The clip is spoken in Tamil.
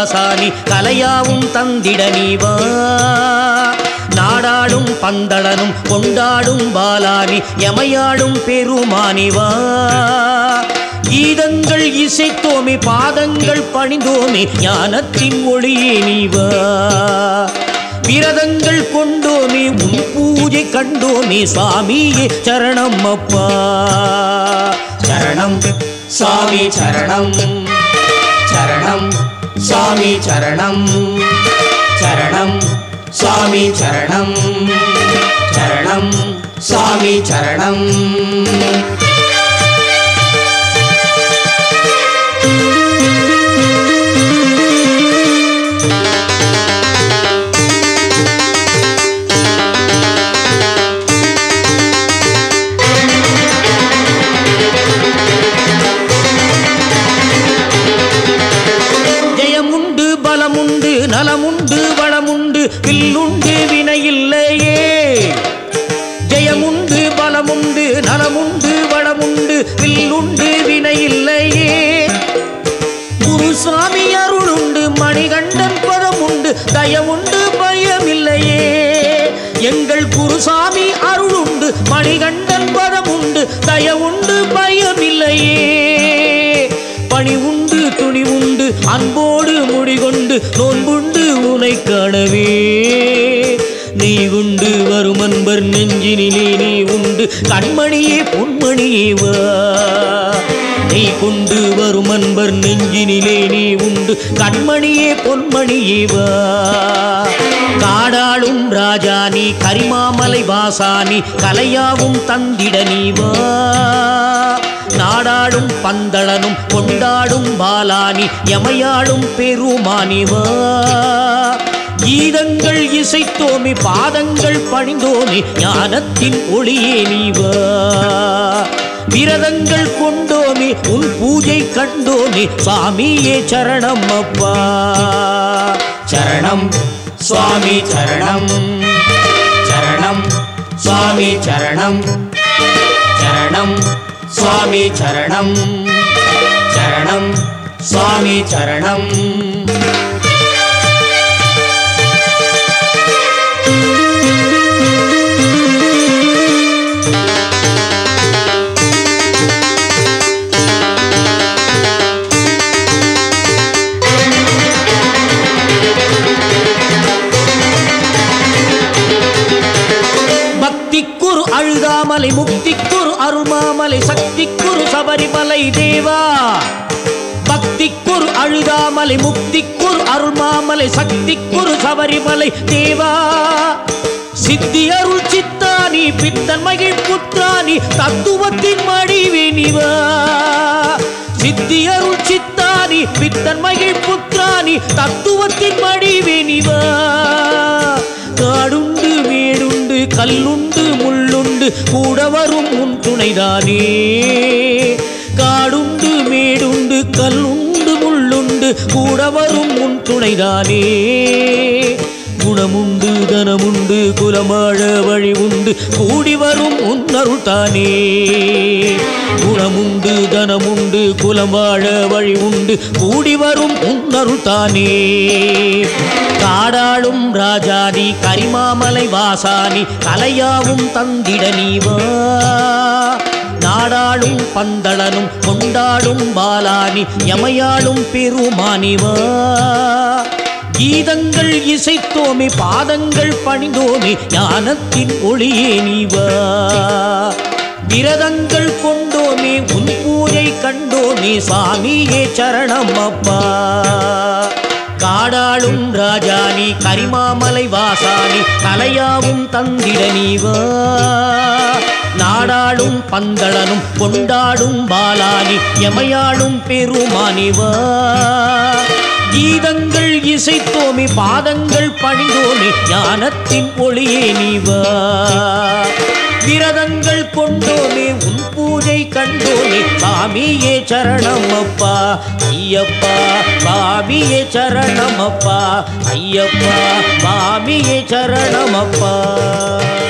வாசானி கலையாவும் தந்திட நீவா நாடாடும் பந்தளனும் கொண்டாடும் பாலானி எமையாடும் பெருமானிவா கீதங்கள் இசைத்தோமே பாதங்கள் பணிந்தோமே ஞானத்தின் ஒளியே நீவா விரதங்கள் கொண்டோமே உன் பூஜை கண்டோமே சுவாமியே சரணம் அப்பா சரணம் சுவாமி சரணம் சரணம் சுவாமி சரணம் சரணம் சுவாமி சரணம் சரணம் சுவாமி சரணம் ஜெயமுண்டு பலமுண்டு நலமுண்டு வளமுண்டு வில்லுண்டு வினையில்லையே ஜெயமுண்டு பலமுண்டு நலமுண்டு வளமுண்டு வில்லுண்டு வினையில்லையே குருசாமி அருளுண்டு மணிகண்டன் பதமுண்டு தயமுண்டு பயமில்லையே எங்கள் குருசாமி அருளுண்டு மணிகண்டன் பதமுண்டு தயவுண்டு பயமில்லையே பணி உண்டு துணி உண்டு அன்போடு முடிகொண்டு நோன்புண்டு உனை காணவே நீ உண்டு வரும் அன்பர் நெஞ்சினிலே நீ உண்டு கண்மணியே பொன்மணியே வா நீ கொண்டு வரும் அன்பர் நெஞ்சினிலே நீ உண்டு கண்மணியே பொன்மணியே வா காடாளும் ராஜா நீ கரிமாமலை வாசானி கலையாவும் தந்திட நீ வா நாடாடும் பந்தளனும் கொண்டாடும் பாலானி எமையாடும் பெருமானிவா கீதங்கள் இசைத்தோமி பாதங்கள் பணிந்தோமி ஞானத்தின் ஒளியே நீவா விரதங்கள் கொண்டோமி உன் பூஜை கண்டோமி சுவாமியே சரணம் அப்பா சரணம் சுவாமி சரணம் சரணம் சுவாமி சரணம் சரணம் சுவாமி சரணம் சரணம் சுவாமி சரணம் பக்திக்குரு அழுதாமலை முக்திக்குரு அருள்மாமலை சக்திக்குரு சபரிமலை தேவா பக்திக்குரு அழுதாமலை முக்திக்குரு அருள்மாமலை சக்திக்குரு சபரிமலை தேவா சித்தி அருள் சித்தானி பித்தன் மகிழ் புத்தானி தத்துவத்தின் மடிவேணிவா சித்தி அருள் சித்தானி பித்தன் மகிழ் புத்திரானி தத்துவத்தின் மடிவேணிவா காடுண்டு வீடுண்டு கல்லுண்டு முள்ளுண்டு கூட வரும் உன் துணைதானே காடுண்டு மேடுண்டு கல்லுண்டு முள்ளுண்டு கூட வரும் உன் துணைதானே குணமுண்டு தனமுண்டு குலமாழ வழி உண்டு கூடி வரும் உன்னருள் தானே குணமுண்டு தனமுண்டு குலம் வாழ வழி உண்டு கூடி வரும் உன்னருள் தானே காடாளும் ராஜாதி கரிமாமலை வாசானி கலையாவும் தந்திட நீவா நாடாளும் பந்தளனும் கொண்டாடும் பாலானி எமையாளும் பெருமானிவா கீதங்கள் இசைத்தோமே பாதங்கள் பணிந்தோமே ஞானத்தின் ஒளியே நீவா விரதங்கள் கொண்டோமே உன் பூஜை கண்டோமே சாமியே சரணம் அப்பா காடாளும் ராஜானி கரிமாமலை வாசானி கலையாவும் தந்திட நீவா நாடாளும் பந்தளனும் கொண்டாடும் பாலானி எமையாளும் பெருமானிவா கீதங்கள் இசைத்தோமே பாதங்கள் பணிந்தோமே ஞானத்தின் ஒளியே நீவா விரதங்கள் கொண்டோமே உன் பூஜை கண்டோமே சாமியே சரணம் அப்பா ஐயப்பா பாமியே சரணம் அப்பா ஐயப்பா பாமியே சரணம் அப்பா